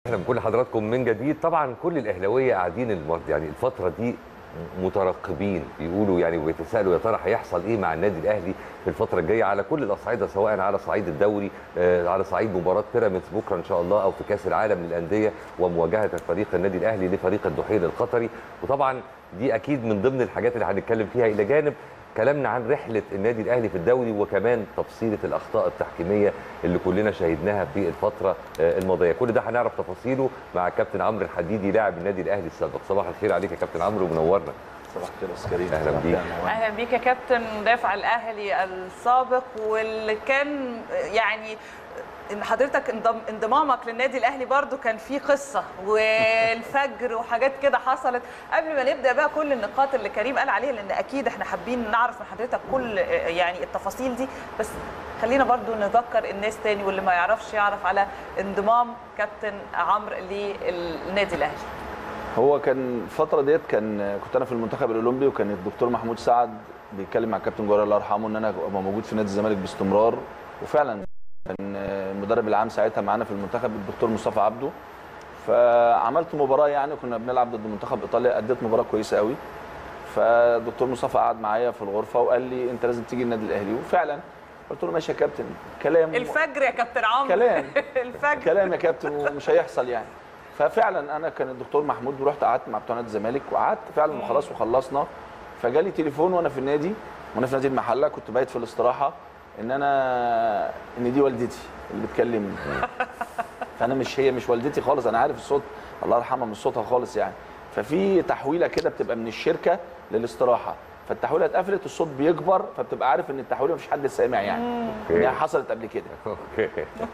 اهلا بكل حضراتكم من جديد طبعا كل الاهلاويه قاعدين الم- يعني الفتره دي مترقبين بيقولوا يعني وبيتسالوا يا ترى هيحصل ايه مع النادي الاهلي في الفتره الجايه على كل الاصعده سواء على صعيد الدوري آه، على صعيد مباراه بيراميدز بكره ان شاء الله او في كاس العالم للانديه ومواجهه فريق النادي الاهلي لفريق الدحيل القطري وطبعا دي اكيد من ضمن الحاجات اللي هنتكلم فيها الى جانب كلامنا عن رحله النادي الاهلي في الدوري وكمان تفصيله الاخطاء التحكيميه اللي كلنا شاهدناها في الفتره آه، الماضيه كل ده هنعرف تفاصيله مع كابتن عمرو الحديدي لاعب النادي الاهلي السابق صباح الخير عليك يا كابتن عمرو ومنورنا صباح الخير يا استاذ كريم أهلا صباح بيك. الخير يا نوال. اهلا بيك يا كابتن مدافع الاهلي السابق واللي كان يعني ان حضرتك انضم انضمامك للنادي الاهلي برضو كان فيه قصه والفجر وحاجات كده حصلت قبل ما نبدا بقى كل النقاط اللي كريم قال عليها لان اكيد احنا حابين نعرف من حضرتك كل يعني التفاصيل دي بس خلينا برضو نذكر الناس تاني واللي ما يعرفش يعرف على انضمام كابتن عمرو للنادي الاهلي هو كان الفتره ديت كان كنت انا في المنتخب الاولمبي وكان الدكتور محمود سعد بيتكلم مع الكابتن جوهر الله يرحمه ان انا ابقى موجود في نادي الزمالك باستمرار وفعلا كان المدرب العام ساعتها معانا في المنتخب الدكتور مصطفى عبده فعملت مباراه يعني كنا بنلعب ضد منتخب ايطاليا اديت مباراه كويسه قوي فالدكتور مصطفى قعد معايا في الغرفه وقال لي انت لازم تيجي النادي الاهلي وفعلا قلت له ماشي يا كابتن كلام الفجر يا كابتن عمرو كلام. الفجر كلام يا كابتن ومش هيحصل يعني ففعلا انا كان الدكتور محمود ورحت قعدت مع بتوع نادي الزمالك وقعدت فعلا وخلاص وخلصنا فجالي تليفون وانا في النادي وانا في نادي المحله كنت بايت في الاستراحه ان انا ان دي والدتي اللي بتكلمني فانا مش هي مش والدتي خالص انا عارف الصوت الله يرحمها مش صوتها خالص يعني ففي تحويله كده بتبقى من الشركه للاستراحه فالتحويله اتقفلت الصوت بيكبر فبتبقى عارف ان التحويله مفيش حد سامع يعني أوكي. يعني حصلت قبل كده اوكي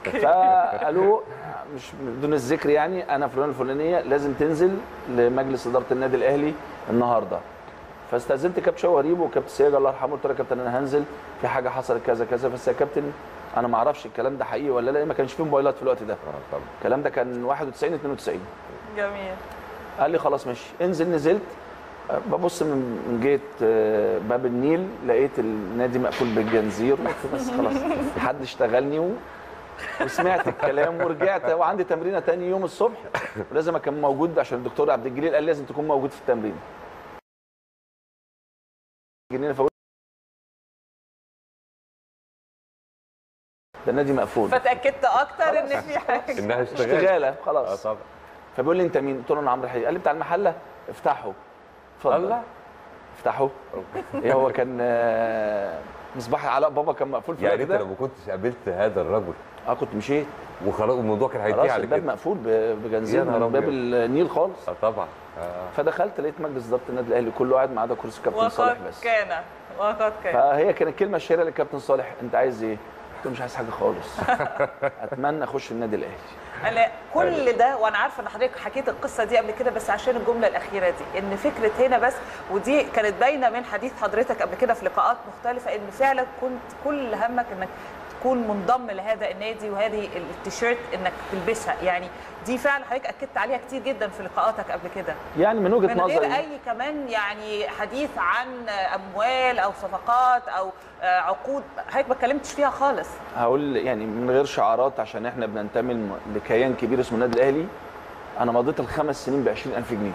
فقالوا مش بدون الذكر يعني انا فلان الفلانيه لازم تنزل لمجلس اداره النادي الاهلي النهارده فاستاذنت كابتن شوقي غريب وكابتن سياج الله يرحمه قلت له يا كابتن انا هنزل في حاجه حصلت كذا كذا بس يا كابتن انا ما اعرفش الكلام ده حقيقي ولا لا ما كانش فيه موبايلات في الوقت ده آه، طبعا الكلام ده كان 91 92 جميل قال لي خلاص ماشي انزل نزلت أه، ببص من من جهه أه، باب النيل لقيت النادي مقفول بالجنزير قلت بس خلاص حد اشتغلني و... وسمعت الكلام ورجعت وعندي تمرينه تاني يوم الصبح ولازم اكون موجود عشان الدكتور عبد الجليل قال لازم تكون موجود في التمرين جنينه فقلت ده النادي مقفول فتاكدت اكتر ان في حاجه انها اشتغلت اشتغاله اه خلاص طبعا فبيقول لي انت مين؟ قلت له انا عمرو الحقيقي قال لي بتاع المحله افتحه اتفضل الله افتحه ايه هو كان آه، مصباح علاء بابا كان مقفول في يعني الوقت انت لو ده ما كنتش قابلت هذا الرجل اه كنت مشيت وخلاص الموضوع كان هينتهي خلاص على الباب كده مقفول ب- بجنزير يا نهار من باب أبيض. النيل خالص اه طبعا آه. فدخلت لقيت مجلس اداره النادي الاهلي كله قاعد ما عدا كرسي كابتن صالح وقد بس كان وقد كان فهي كانت الكلمه الشهيره للكابتن صالح انت عايز ايه؟ قلت له مش عايز حاجه خالص اتمنى اخش النادي الاهلي انا كل ده وانا عارفه ان حضرتك حكيت القصه دي قبل كده بس عشان الجمله الاخيره دي ان فكره هنا بس ودي كانت باينه من حديث حضرتك قبل كده في لقاءات مختلفه ان فعلا كنت كل همك انك تكون منضم لهذا النادي وهذه التيشيرت انك تلبسها يعني دي فعلا حضرتك اكدت عليها كتير جدا في لقاءاتك قبل كده يعني من وجهه من غير نظري اي كمان يعني حديث عن اموال او صفقات او آه، عقود حضرتك ما اتكلمتش فيها خالص هقول يعني من غير شعارات عشان احنا بننتمي لم- لكيان كبير اسمه النادي الاهلي انا مضيت الخمس سنين ب 20000 جنيه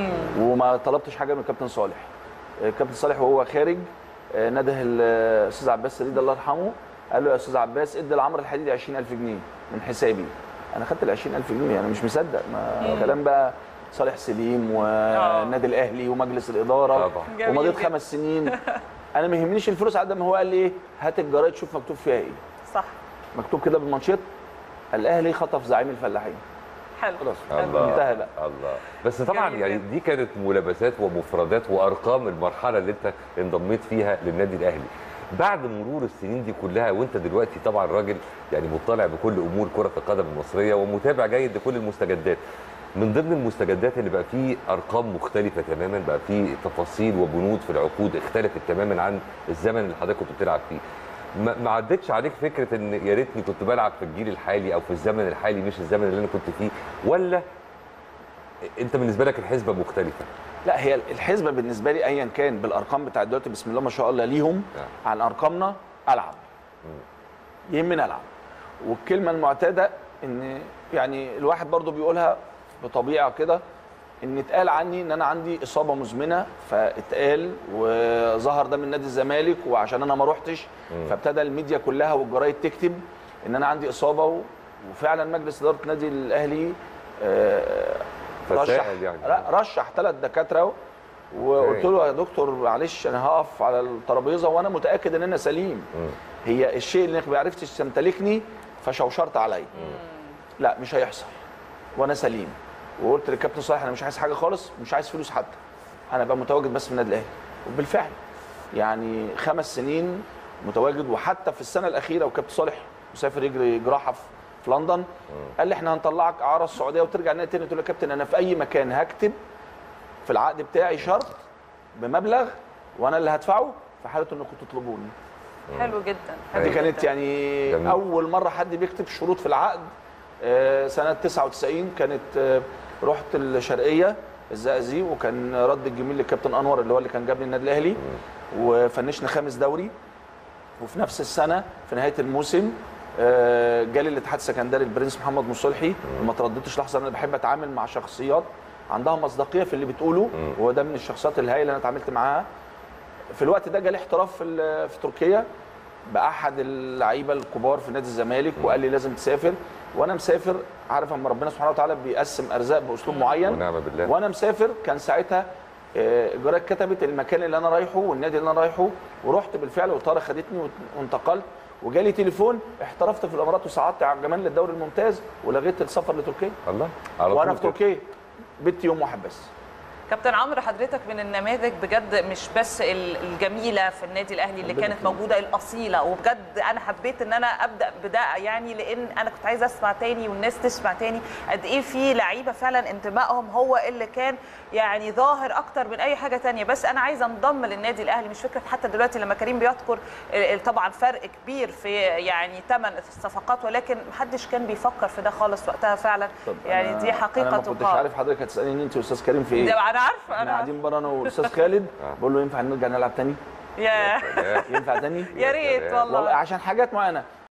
وما طلبتش حاجه من الكابتن صالح الكابتن صالح وهو خارج آه، نده الاستاذ عباس سديد الله يرحمه قال له يا استاذ عباس ادي لعمرو الحديدي 20000 جنيه من حسابي انا خدت ال 20000 جنيه انا مش مصدق ما كلام بقى صالح سليم والنادي الاهلي ومجلس الاداره طبعا. جميل ومضيت جدا. خمس سنين انا ما يهمنيش الفلوس على قد ما هو قال لي ايه هات الجرايد شوف مكتوب فيها ايه صح مكتوب كده بالمانشيت الاهلي خطف زعيم الفلاحين حلو خلاص الله انتهى بقى الله بس طبعا جميل يعني جدا. دي كانت ملابسات ومفردات وارقام المرحله اللي انت انضميت فيها للنادي الاهلي بعد مرور السنين دي كلها وانت دلوقتي طبعا راجل يعني مطلع بكل امور كره القدم المصريه ومتابع جيد لكل المستجدات من ضمن المستجدات اللي بقى فيه ارقام مختلفه تماما بقى فيه تفاصيل وبنود في العقود اختلفت تماما عن الزمن اللي حضرتك كنت بتلعب فيه ما ما عدتش عليك فكره ان يا ريتني كنت بلعب في الجيل الحالي او في الزمن الحالي مش الزمن اللي انا كنت فيه ولا انت بالنسبه لك الحسبه مختلفه لا هي الحسبه بالنسبه لي ايا كان بالارقام بتاعت دلوقتي بسم الله ما شاء الله ليهم نعم. عن ارقامنا العب يهمني العب والكلمه المعتاده ان يعني الواحد برضو بيقولها بطبيعه كده ان اتقال عني ان انا عندي اصابه مزمنه فاتقال وظهر ده من نادي الزمالك وعشان انا ما روحتش فابتدى الميديا كلها والجرايد تكتب ان انا عندي اصابه و- وفعلا مجلس اداره النادي الاهلي آه، رشح تساءل يعني. لا رشح ثلاث دكاتره وقلت له يا دكتور معلش انا هقف على الترابيزه وانا متاكد ان انا سليم هي الشيء اللي انك ما عرفتش تمتلكني فشوشرت عليا لا مش هيحصل وانا سليم وقلت للكابتن صالح انا مش عايز حاجه خالص مش عايز فلوس حتى انا ابقى متواجد بس في النادي الاهلي وبالفعل يعني خمس سنين متواجد وحتى في السنه الاخيره وكابتن صالح مسافر يجري جراحه في في لندن قال لي احنا هنطلعك اعاره السعوديه وترجع النادي تاني قلت له يا كابتن انا في اي مكان هكتب في العقد بتاعي شرط بمبلغ وانا اللي هدفعه في حاله انكم تطلبوني حلو جدا حلو دي كانت جداً. يعني جميل. اول مره حد بيكتب شروط في العقد آه، سنه 99 كانت آه، رحت الشرقيه الزقازيق وكان رد الجميل للكابتن انور اللي هو اللي كان جاب لي النادي الاهلي وفنشنا خامس دوري وفي نفس السنه في نهايه الموسم آه، جالي الاتحاد السكندري البرنس محمد مصلحي ما ترددتش لحظه انا بحب اتعامل مع شخصيات عندها مصداقيه في اللي بتقوله وهو ده من الشخصيات الهائله اللي انا اتعاملت معاها في الوقت ده جالي احتراف في ال- في تركيا باحد اللعيبه الكبار في نادي الزمالك وقال لي لازم تسافر وانا مسافر عارف اما ربنا سبحانه وتعالى بيقسم ارزاق باسلوب معين ونعم بالله. وانا مسافر كان ساعتها آه، الجرايد كتبت المكان اللي انا رايحه والنادي اللي انا رايحه ورحت بالفعل وطاره خدتني وت- وانتقلت وجالي تليفون احترفت في الامارات وصعدت على كمان للدوري الممتاز ولغيت السفر لتركيا الله على وانا طول في كده. تركيا بيت يوم واحد بس كابتن عمرو حضرتك من النماذج بجد مش بس ال- الجميله في النادي الاهلي اللي ربنا كانت يخليك. موجوده الاصيله وبجد انا حبيت ان انا ابدا بده يعني لان انا كنت عايزه اسمع تاني والناس تسمع تاني قد ايه في لعيبه فعلا انتمائهم هو اللي كان يعني ظاهر اكتر من اي حاجه تانية بس انا عايزه انضم للنادي الاهلي مش فكره حتى دلوقتي لما كريم بيذكر ال- ال- طبعا فرق كبير في يعني ثمن الصفقات ولكن محدش كان بيفكر في ده خالص وقتها فعلا طب يعني أنا- دي حقيقه انا ما كنتش تقال. عارف حضرتك هتساليني انت واستاذ كريم في ايه ده انا عارفه احنا انا عارفة. قاعدين بره انا والاستاذ خالد بقول له ينفع نرجع نلعب تاني يا ينفع تاني يا ريت والله والله عشان حاجات معينه